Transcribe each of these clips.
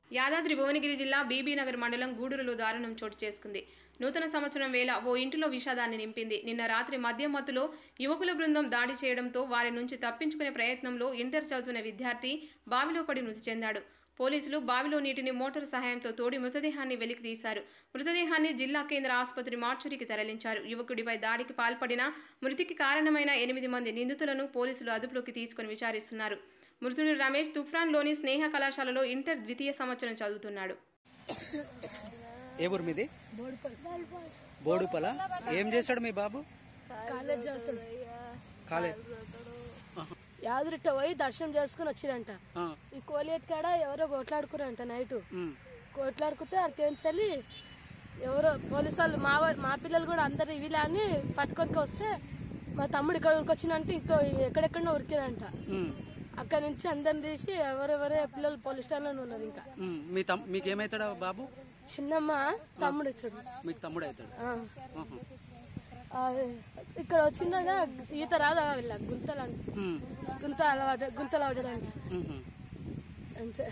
యాదాద్రి భువనగిరి జిల్లా బీబీనగర్ మండలం గూడూరులో దారుణం చోటు చేసుకుంది నూతన సంవత్సరం వేళ ఓ ఇంటిలో విషాదాన్ని నింపింది నిన్న రాత్రి మద్యం మత్తులో యువకుల బృందం దాడి చేయడంతో వారి నుంచి తప్పించుకునే ప్రయత్నంలో ఇంటర్ చదువుతున్న విద్యార్థి బావిలో పడి మృతి చెందాడు పోలీసులు బావిలో నీటిని మోటార్ సహాయంతో తోడి మృతదేహాన్ని వెలికి తీశారు మృతదేహాన్ని జిల్లా కేంద్ర ఆసుపత్రి మార్చురికి తరలించారు యువకుడిపై దాడికి పాల్పడిన మృతికి కారణమైన ఎనిమిది మంది నిందితులను పోలీసులు అదుపులోకి తీసుకుని విచారిస్తున్నారు మృతుడు రమేష్ తుఫ్రాన్లోని స్నేహ కళాశాలలో ఇంటర్ ద్వితీయ సంవత్సరం చదువుతున్నాడు ఏ ఊరు మీది బోడుపల ఏం చేశాడు మీ బాబు కాలేజ్ చదువుతాడు కాలేజ్ యాదరిట్ట పోయి దర్శనం చేసుకుని వచ్చిరంట ఆ, ఈ కోలియట్ కాడ ఎవరో కొట్లాడుకురంట నైట్ ఉమ్, కొట్లాడుకుంటే అక్కడికి వెళ్ళి ఎవరో పోలీసు వాళ్ళు మా వా- మా పిల్లలు కూడా అందరు వీళ్ళ అని పట్టుకొని వస్తే మా తమ్ముడు ఇక్కడ ఉరికొచ్చినంటే ఇంకో ఎక్కడెక్కడో ఉరికిరంట ఉమ్, అక్కడి నుంచి అందరిని తీసి ఎవరెవరే పిల్లలు పోలీస్ స్టేషన్లో ఉన్నారు ఇంకా ఉమ్. మీ తమ్ మీకేమవుతాడా బాబు చిన్నమ్మ తమ్ముడు ఇచ్చాడు మీకు తమ్ముడు అవుతాడు ఆ. ఆహా. ఆ, ఇక్కడ వచ్చిండగా ఈత రాదా వీళ్ళ గుంతలు అంట ఉమ్, గుంత అలవాటు గుంతలు అవడానికి ఉహు. అంతే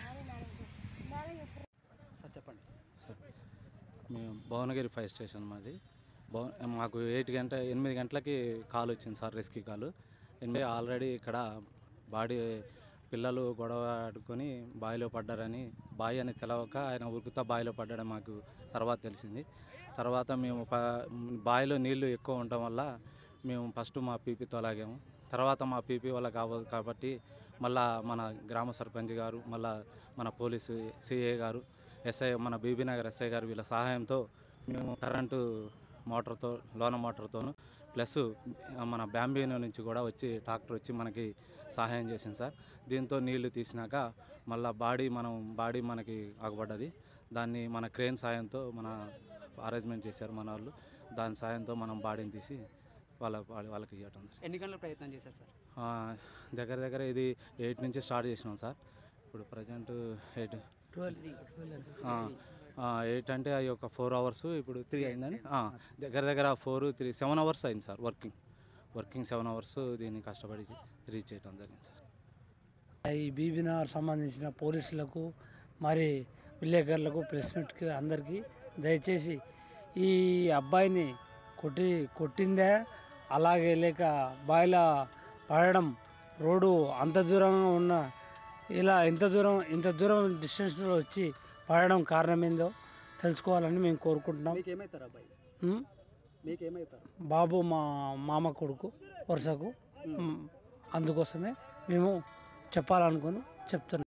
సార్ చెప్పండి సార్ మేము భువనగిరి ఫైర్ స్టేషన్ మాది భువ మాకు ఎయిట్ గంట ఎనిమిది గంటలకి కాల్ వచ్చింది సార్ రెస్క్యూ కాల్ ఎనిమిది ఆల్రెడీ ఇక్కడ బాడీ పిల్లలు గొడవ ఆడుకొని బావిలో పడ్డారని బావి అని తెలవక ఆయన ఉరుకుతా బావిలో పడ్డాడని మాకు తర్వాత తెలిసింది తర్వాత మేము ప బావిలో నీళ్లు ఎక్కువ ఉండటం వల్ల మేము ఫస్ట్ మా పీపీ తొలగాము తర్వాత మా పీపీ వల్ల కావదు కాబట్టి మళ్ళా మన గ్రామ సర్పంచ్ గారు మళ్ళా మన పోలీసు సిఏ గారు ఎస్ఐ మన బీబీనగర్ ఎస్ఐ గారు వీళ్ళ సహాయంతో మేము కరెంటు మోటార్తో లోన మోటార్తోను ప్లస్ మన బ్యాంబీనో నుంచి కూడా వచ్చి ట్రాక్టర్ వచ్చి మనకి సహాయం చేసింది సార్ దీంతో నీళ్లు తీసినాక మళ్ళీ బాడీ మనం బాడీ మనకి ఆగబడ్డది దాన్ని మన క్రేన్ సాయంతో మన అరేంజ్మెంట్ చేశారు మన వాళ్ళు దాని సాయంతో మనం బాడీని తీసి వాళ్ళ వాళ్ళ- వాళ్ళకి ఇవ్వటం జరిగింది. ఎన్ని గంటల ప్రయత్నం చేశారు సార్ ఆ, దగ్గర దగ్గర ఇది ఎయిట్ నుంచి స్టార్ట్ చేసినాం సార్ ఇప్పుడు ప్రజెంట్ ఎయిట్ ఎయిట్ అంటే అవి ఒక ఫోర్ అవర్స్ ఇప్పుడు త్రీ అయిందని ఆ, దగ్గర దగ్గర ఫోర్ త్రీ సెవెన్ అవర్స్ అయింది sir working working seven hours దీన్ని కష్టపడి రీచ్ చేయడం జరిగింది సార్ ఈ బీబీనగర్ సంబంధించిన పోలీసులకు మరి విలేకరులకు ప్రెస్ మీట్కి అందరికీ దయచేసి ఈ అబ్బాయిని కొట్టి కొట్టిందే అలాగే లేక బాయిల పడడం రోడ్డు అంత దూరంగా ఉన్న ఇలా ఇంత దూరం ఇంత దూరం డిస్టెన్స్లో వచ్చి పడడం కారణం ఏందో తెలుసుకోవాలని మేము కోరుకుంటున్నాం మీకేమవుతారు అబ్బాయి ఉం? మీకేమవుతారు బాబు మా మామ కొడుకు వరుసకు ఉం. అందుకోసమే మేము చెప్పాలనుకుని చెప్తున్నాం